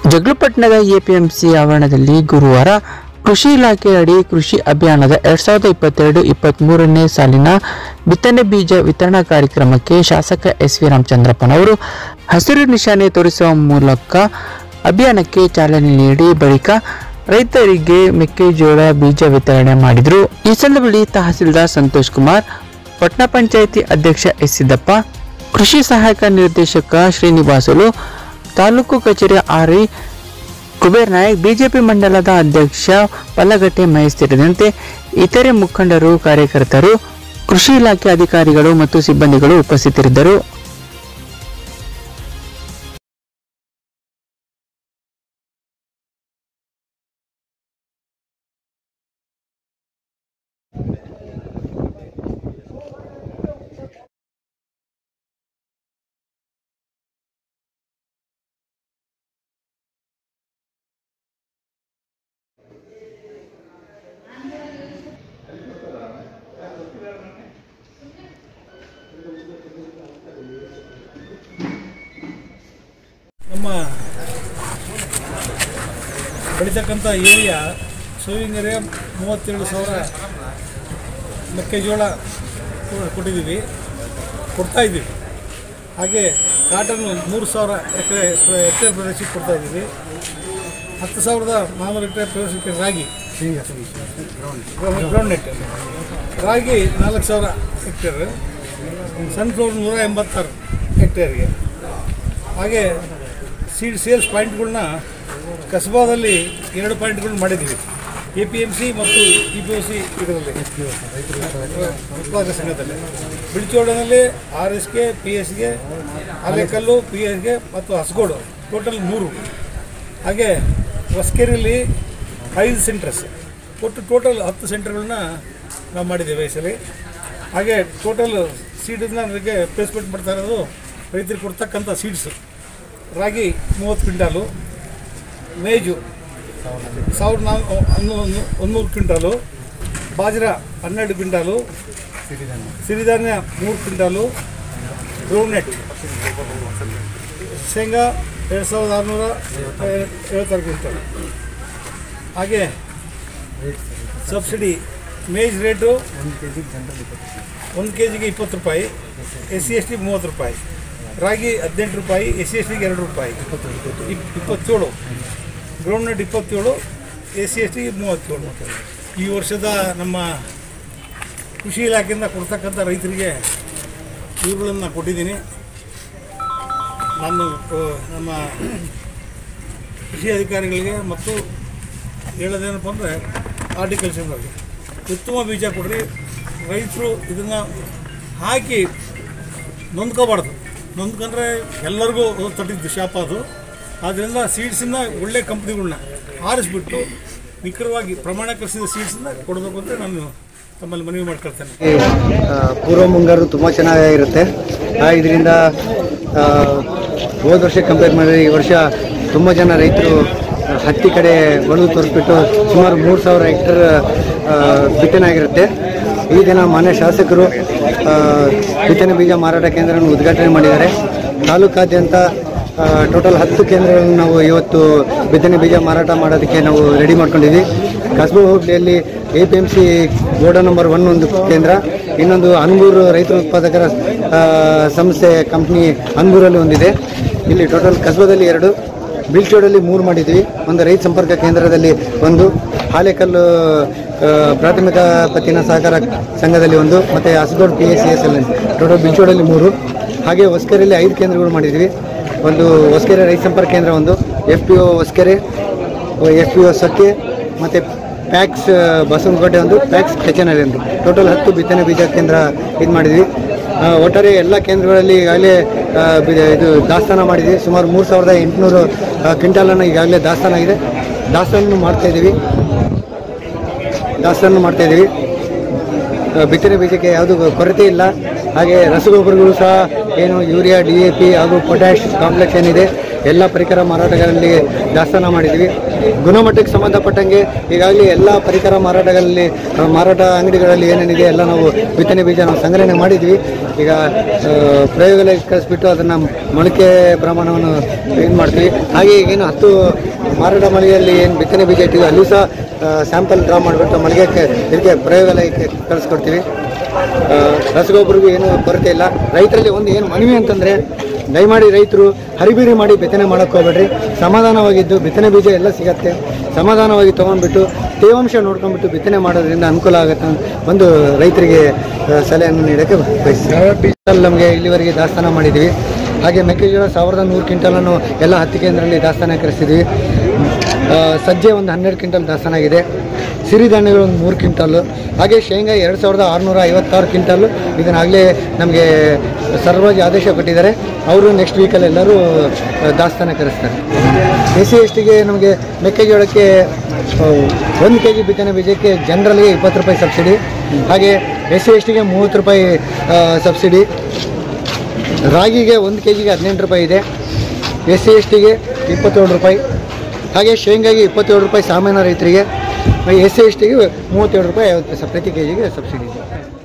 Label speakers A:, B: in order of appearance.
A: ಜಗಳಪಟ್ಟಣದ APMC ಆವರಣದಲ್ಲಿ ಗುರುವಾರ ಕೃಷಿ ಇಲಾಖೆ ಅಡಿ ಕೃಷಿ ಅಭಿಯಾನದ ಎರಡ್ ಸಾವಿರದ ಇಪ್ಪತ್ತೆರಡು ಇಪ್ಪತ್ತ್ಮೂರನೇ ಸಾಲಿನ ಬಿತ್ತನೆ ಬೀಜ ವಿತರಣಾ ಕಾರ್ಯಕ್ರಮಕ್ಕೆ ಶಾಸಕ ಎಸ್ ವಿ ರಾಮಚಂದ್ರಪ್ಪನವರು ಹಸಿರು ನಿಶಾನೆ ತೋರಿಸುವ ಮೂಲಕ ಅಭಿಯಾನಕ್ಕೆ ಚಾಲನೆ ನೀಡಿ ಬಳಿಕ ರೈತರಿಗೆ ಮೆಕ್ಕೆಜೋಳ ಬೀಜ ವಿತರಣೆ ಮಾಡಿದರು ಈ ಸಂದರ್ಭದಲ್ಲಿ ತಹಸೀಲ್ದಾರ್ ಸಂತೋಷ್ ಕುಮಾರ್ ಪಟ್ಟಣ ಪಂಚಾಯಿತಿ ಅಧ್ಯಕ್ಷ ಎಸ್ ಸಿದ್ದಪ್ಪ ಕೃಷಿ ಸಹಾಯಕ ನಿರ್ದೇಶಕ ಶ್ರೀನಿವಾಸುಲು ತಾಲೂಕು ಕಚೇರಿ R E Kuber Naik BJP ಮಂಡಲದ ಅಧ್ಯಕ್ಷ ಪಲ್ಲಗಟ್ಟೆ ಮಹೇಶ್ ಸೇರಿದಂತೆ ಇತರೆ ಮುಖಂಡರು ಕಾರ್ಯಕರ್ತರು ಕೃಷಿ ಇಲಾಖೆ ಅಧಿಕಾರಿಗಳು ಮತ್ತು ಸಿಬ್ಬಂದಿಗಳು ಉಪಸ್ಥಿತರಿದ್ದರು
B: ನಮ್ಮ ಬೆಳೀತಕ್ಕಂಥ ಏರಿಯಾ ಸೋವಿಂಗ್ ಏರಿಯಾ ಮೂವತ್ತೇಳು ಸಾವಿರ ಮೆಕ್ಕೆಜೋಳ ಕೊ- ಕೊಟ್ಟಿದ್ದೀವಿ ಕೊಡ್ತಾ ಇದ್ದೀವಿ ಹಾಗೆ ಕಾಟನ್ ಮೂರು ಸಾವಿರ ಎಕರೆ ಹೆಕ್ಟೇರ್ ಪ್ರದೇಶಕ್ಕೆ ಕೊಡ್ತಾ ಇದ್ದೀವಿ ಹತ್ತು ಸಾವಿರದ ನಾನ್ನೂರು ಹೆಕ್ಟೇರ್ ಪ್ರದೇಶಕ್ಕೆ ರಾಗಿ ಗ್ರೌಂಡ್ ನೆಟ್ ರಾಗಿ ನಾಲ್ಕು ಸಾವಿರ ಹೆಕ್ಟೇರ್ ಸನ್ಫ್ಲವರ್ ನೂರ ಎಂಬತ್ತಾರು ಹೆಕ್ಟೇರ್ಗೆ ಹಾಗೆ ಸೀಡ್ ಸೇಲ್ಸ್ ಪಾಯಿಂಟ್ಗಳನ್ನ ಕಸಬಾದಲ್ಲಿ ಎರಡು ಪಾಯಿಂಟ್ಗಳನ್ನ ಮಾಡಿದ್ದೀವಿ ಎ ಪಿ ಎಮ್ ಸಿ ಮತ್ತು ಇ ಪಿ ಒ ಸಿ ಇದರಲ್ಲಿ ಉತ್ಪಾದಕ ಸಂಘದಲ್ಲಿ ಬಿಳಿಚೋಡನಲ್ಲಿ ಆರ್ ಎಸ್ ಗೆ ಪಿ ಎಸ್ಗೆ ಆಲೇಕಲ್ಲು ಪಿ ಎಸ್ಗೆ ಮತ್ತು ಹಸಗೋಡು ಟೋಟಲ್ ಮೂರು ಹಾಗೆ ಹೊಸಕೆರೆಯಲ್ಲಿ ಐದು ಸೆಂಟರ್ಸ್ ಒಟ್ಟು ಟೋಟಲ್ ಹತ್ತು ಸೆಂಟರ್ಗಳನ್ನ ನಾವು ಮಾಡಿದ್ದೇವೆ ಈ ಸಲ ಹಾಗೆ ಟೋಟಲ್ ಸೀಡನ್ನ ನನಗೆ ಪ್ಲೇಸ್ಮೆಂಟ್ ಮಾಡ್ತಾ ಇರೋದು ರೈತರಿಗೆ ಕೊಡ್ತಕ್ಕಂಥ ಸೀಡ್ಸು ರಾಗಿ ಮೂವತ್ತು ಕ್ವಿಂಟಾಲು ಮೇಜು ಸಾವಿರದ ನಾಲ್ ಹನ್ನೊಂದು ಒಂದೂರು ಕ್ವಿಂಟಾಲು ಬಾಜ್ರಾ ಹನ್ನೆರಡು ಕ್ವಿಂಟಾಲು ಸಿರಿಧಾನ್ಯ ಮೂರು ಕ್ವಿಂಟಾಲು ಗ್ರೌಂಡ್ನೆಟ್ ಶೇಂಗಾ ಎರಡು ಸಾವಿರದ ಆರುನೂರ ಐವತ್ತಾರು ಕ್ವಿಂಟಲ್ ಹಾಗೆ ಸಬ್ಸಿಡಿ ಮೇಜ್ ರೇಟು ಒಂದು ಕೆ ಜಿಗೆ ಇಪ್ಪತ್ತು ರೂಪಾಯಿ ಎಸ್ ಸಿ ಎಸ್ ಟಿ ಮೂವತ್ತು ರೂಪಾಯಿ ರಾಗಿ ಹದಿನೆಂಟು ರೂಪಾಯಿ ಎಸ್ ಸಿ ಎಸ್ ಟಿಗೆ ಎರಡು ರೂಪಾಯಿ ಇಪ್- ಇಪ್ಪತ್ತೇಳು ಗ್ರೌಂಡ್ನಟ್ ಇಪ್ಪತ್ತೇಳು ಎಸ್ ಸಿ ಎಸ್ ಟಿ ಮೂವತ್ತೇಳು ಈ ವರ್ಷದ ನಮ್ಮ ಕೃಷಿ ಇಲಾಖೆಯಿಂದ ಕೊಡ್ತಕ್ಕಂಥ ರೈತರಿಗೆ ಇವುಗಳನ್ನು ಕೊಟ್ಟಿದ್ದೀನಿ ನಾನು ಆ, ನಮ್ಮ ಕೃಷಿ ಅಧಿಕಾರಿಗಳಿಗೆ ಮತ್ತು ಹೇಳೋದೇನಪ್ಪ ಅಂದರೆ ಹಾರ್ಟಿಕಲ್ಚರ್ನವ್ರಿಗೆ ಉತ್ತಮ ಬೀಜ ಕೊಡ್ರಿ ರೈತರು ಇದನ್ನು ಹಾಕಿ ನೊಂದ್ಕೋಬಾರ್ದು ನೊಂದ್ಕೊಂಡ್ರೆ ಎಲ್ಲರಿಗೂ ತಟ್ಟಿದ್ದು ಶಾಪ ಅದು ಆದ್ದರಿಂದ ಸೀಡ್ಸನ್ನ ಒಳ್ಳೆ ಕಂಪ್ನಿಗಳನ್ನ ಆರಿಸ್ಬಿಟ್ಟು ನಿಖರವಾಗಿ ಪ್ರಮಾಣೀಕರಿಸಿದ ಸೀಡ್ಸನ್ನ ಕೊಡಬೇಕು ಅಂತ ನಾನು ತಮ್ಮಲ್ಲಿ ಮನವಿ ಮಾಡ್ಕೊಳ್ತೇನೆ
C: ಆ, ಪೂರ್ವ ಮುಂಗಾರು ತುಂಬ ಚೆನ್ನಾಗಿರುತ್ತೆ ಇದರಿಂದ ಹೋದ ವರ್ಷ ಕಂಪೇರ್ ಮಾಡಿದ್ರೆ ಈ ವರ್ಷ ತುಂಬ ಜನ ರೈತರು ಆ, ಹತ್ತಿ ಕಡೆ ಒಲವು ತೋರಿಸ್ಬಿಟ್ಟು ಸುಮಾರು ಮೂರು ಸಾವಿರ ಹೆಕ್ಟರ್ ಬಿತ್ತನೆ ಆಗಿರುತ್ತೆ ಈ ದಿನ ಮಾನ್ಯ ಶಾಸಕರು ಆ, ಬಿತ್ತನೆ ಬೀಜ ಮಾರಾಟ ಕೇಂದ್ರವನ್ನು ಉದ್ಘಾಟನೆ ಮಾಡಿದ್ದಾರೆ ತಾಲೂಕಾದ್ಯಂತ ಟೋಟಲ್ ಹತ್ತು ಕೇಂದ್ರಗಳನ್ನು ನಾವು ಇವತ್ತು ಬಿತ್ತನೆ ಬೀಜ ಮಾರಾಟ ಮಾಡೋದಕ್ಕೆ ನಾವು ರೆಡಿ ಮಾಡ್ಕೊಂಡಿದ್ವಿ ಕಸಬಾ ಹೋಬಳಿಯಲ್ಲಿ ಎ ಪಿ ಎಮ್ ಸಿ ಗೋಡ ನಂಬರ್ ಒನ್ ಒಂದು ಕೇಂದ್ರ ಇನ್ನೊಂದು ಅನ್ಬೂರು ರೈತರ ಉತ್ಪಾದಕರ ಆ, ಸಂಸ್ಥೆ ಕಂಪ್ನಿ ಅನ್ಬೂರಲ್ಲಿ ಒಂದಿದೆ ಇಲ್ಲಿ ಟೋಟಲ್ ಕಸಬಾದಲ್ಲಿ ಎರಡು ಬಿಲ್ಚೋಡಲ್ಲಿ ಮೂರು ಮಾಡಿದ್ವಿ ಒಂದು ರೈತ ಸಂಪರ್ಕ ಕೇಂದ್ರದಲ್ಲಿ ಒಂದು ಹಾಲೇಕಲ್ಲು ಆ, ಪ್ರಾಥಮಿಕ ಪತ್ತಿನ ಸಹಕಾರ ಸಂಘದಲ್ಲಿ ಒಂದು ಮತ್ತು Hasagod P S C S L total ಬಿಲ್ಚೋಡಲ್ಲಿ ಮೂರು ಹಾಗೆ ಹೊಸಕೆರೆಯಲ್ಲಿ ಐದು ಕೇಂದ್ರಗಳು ಮಾಡಿದ್ವಿ ಒಂದು ಹೊಸಕೆರೆ ರೈತ ಸಂಪರ್ಕ ಕೇಂದ್ರ ಒಂದು F P O Hosakere F P O Sokke ಮತ್ತು ಪ್ಯಾಕ್ಸ್ ಬಸವನಕೋಟೆ ಒಂದು ಪ್ಯಾಕ್ಸ್ ಕೆಚನರಿ ಒಂದು ಟೋಟಲ್ ಹತ್ತು ಬಿತ್ತನೆ ಬೀಜ ಕೇಂದ್ರ ಇದು ಮಾಡಿದ್ವಿ ಆ, ಒಟ್ಟಾರೆ ಎಲ್ಲ ಕೇಂದ್ರಗಳಲ್ಲಿ ಈಗಾಗಲೇ ಆ, ಬಿ- ಇದು ದಾಸ್ತಾನ ಮಾಡಿದ್ವಿ ಸುಮಾರು ಮೂರು ಸಾವಿರದ ಎಂಟುನೂರು ಕ್ವಿಂಟಾಲನ್ನು ಈಗಾಗಲೇ ದಾಸ್ತಾನ ಆಗಿದೆ ದಾಸ್ತಾನು ಮಾಡ್ತಾ ಇದ್ದೀವಿ ದಾಸ್ತಾನು ಮಾಡ್ತಾ ಇದ್ದೀವಿ ಆ, ಬಿತ್ತನೆ ಬೀಜಕ್ಕೆ ಯಾವುದು ಕೊರತೆ ಇಲ್ಲ ಹಾಗೆ ರಸಗೊಬ್ಬರಗಳು ಸಹ ಏನು ಯೂರಿಯಾ ಡಿ ಎ ಪಿ ಹಾಗೂ ಪೊಟ್ಯಾಶ್ ಕಾಂಪ್ಲೆಕ್ಸ್ ಏನಿದೆ ಎಲ್ಲ ಪರಿಕರ ಮಾರಾಟಗಳಲ್ಲಿ ದಾಸ್ತಾನ ಮಾಡಿದ್ವಿ ಗುಣಮಟ್ಟಕ್ಕೆ ಸಂಬಂಧಪಟ್ಟಂಗೆ ಈಗಾಗಲೇ ಎಲ್ಲ ಪರಿಕರ ಮಾರಾಟಗಳಲ್ಲಿ ಆ, ಮಾರಾಟ ಅಂಗಡಿಗಳಲ್ಲಿ ಏನೇನಿದೆ ಎಲ್ಲ ನಾವು ಬಿತ್ತನೆ ಬೀಜ ನಾವು ಸಂಗ್ರಹಣೆ ಮಾಡಿದ್ವಿ ಈಗ ಆ, ಪ್ರಯೋಗಾಲಯಕ್ಕೆ ಕಳಿಸ್ಬಿಟ್ಟು ಅದನ್ನು ಮೊಳಕೆ ಪ್ರಮಾಣವನ್ನು ಏನು ಮಾಡ್ತೀವಿ ಹಾಗೆ ಈಗೇನು ಹತ್ತು ಮಾರಾಟ ಮಳಿಗೆಯಲ್ಲಿ ಏನು ಬಿತ್ತನೆ ಬೀಜ ಇಟ್ಟಿವಿ ಅಲ್ಲಿ ಸಹ ಸ್ಯಾಂಪಲ್ ಡ್ರಾ ಮಾಡಿಬಿಟ್ಟು ಮಳಿಗೆಗೆ ಇದಕ್ಕೆ ಪ್ರಯೋಗಾಲಯಕ್ಕೆ ಕಳಿಸ್ಕೊಡ್ತೀವಿ ಆ, ರಸಗೊಬ್ಬರಿಗೂ ಏನು ಕೊರತೆ ಇಲ್ಲ ರೈತರಲ್ಲಿ ಒಂದು ಏನು ಮನವಿ ಅಂತಂದರೆ ದಯಮಾಡಿ ರೈತರು ಹರಿಬಿರಿ ಮಾಡಿ ಬಿತ್ತನೆ ಮಾಡೋಕ್ಕೆ ಹೋಗ್ಬೇಡ್ರಿ ಸಮಾಧಾನವಾಗಿದ್ದು ಬಿತ್ತನೆ ಬೀಜ ಎಲ್ಲ ಸಿಗತ್ತೆ ಸಮಾಧಾನವಾಗಿ ತೊಗೊಂಡ್ಬಿಟ್ಟು ತೇವಾಂಶ ನೋಡ್ಕೊಂಡ್ಬಿಟ್ಟು ಬಿತ್ತನೆ ಮಾಡೋದ್ರಿಂದ ಅನುಕೂಲ ಆಗುತ್ತೆ ಅಂತ ಒಂದು ರೈತರಿಗೆ ಆ, ಸಲಹೆಯನ್ನು ನೀಡೋಕ್ಕೆ ಬಯಸ್ತೀವಿ ಬೀಜ ನಮಗೆ ಇಲ್ಲಿವರೆಗೆ ದಾಸ್ತಾನ ಮಾಡಿದ್ದೀವಿ ಹಾಗೆ ಮೆಕ್ಕೆಜೋಳ ಸಾವಿರದ ನೂರು ಕ್ವಿಂಟಲನ್ನು ಎಲ್ಲ ಹತ್ತಿ ಕೇಂದ್ರದಲ್ಲಿ ದಾಸ್ತಾನ ಕರೆಸಿದ್ವಿ ಆ, ಸಜ್ಜೆ ಒಂದು ಹನ್ನೆರಡು ಕ್ವಿಂಟಲ್ ದಾಸ್ತಾನ ಆಗಿದೆ ಸಿರಿಧಾನ್ಯಗಳು ಒಂದು ಮೂರು ಕ್ವಿಂಟಲ್ಲು ಹಾಗೆ ಶೇಂಗಾ ಎರಡು ಸಾವಿರದ ಆರುನೂರ ಐವತ್ತಾರು ಕ್ವಿಂಟಲ್ಲು ಇದನ್ನಾಗಲೇ ನಮಗೆ ಸರ್ವಾಗಿ ಆದೇಶ ಕೊಟ್ಟಿದ್ದಾರೆ ಅವರು ನೆಕ್ಸ್ಟ್ ವೀಕಲ್ಲಿ ಎಲ್ಲರೂ ಆ, ದಾಸ್ತಾನ ಕರೆಸ್ತಾರೆ ಎಸ್ ಸಿ ಎಸ್ ಟಿಗೆ ನಮಗೆ ಮೆಕ್ಕೆಜೋಳಕ್ಕೆ ಒಂದು ಕೆ ಜಿ ಬಿತ್ತನೆ ಬೀಜಕ್ಕೆ ಜನರಲ್ಗೆ ಇಪ್ಪತ್ತು ರೂಪಾಯಿ ಸಬ್ಸಿಡಿ ಹಾಗೆ ಎಸ್ ಸಿ ಎಸ್ ಟಿಗೆ ಮೂವತ್ತು ರೂಪಾಯಿ ಆ, ಸಬ್ಸಿಡಿ ರಾಗಿಗೆ ಒಂದು ಕೆ ಜಿಗೆ ಹದಿನೆಂಟು ರೂಪಾಯಿ ಇದೆ ಎಸ್ ಸಿ ಎಸ್ ಟಿಗೆ ಇಪ್ಪತ್ತೇಳು ರೂಪಾಯಿ ಹಾಗೆ ಶೇಂಗಾಗೆ ಇಪ್ಪತ್ತೇಳು ರೂಪಾಯಿ ಸಾಮಾನ್ಯ ರೈತರಿಗೆ ಎಸ್ ಸಿ ಎಸ್ ಟಿಗೆ ಮೂವತ್ತೇಳು ರೂಪಾಯಿ ಐವತ್ತು ಪೈಸೆ ಪ್ರತಿ ಕೆ ಜಿಗೆ ಸಬ್ಸಿಡಿ ಇದೆ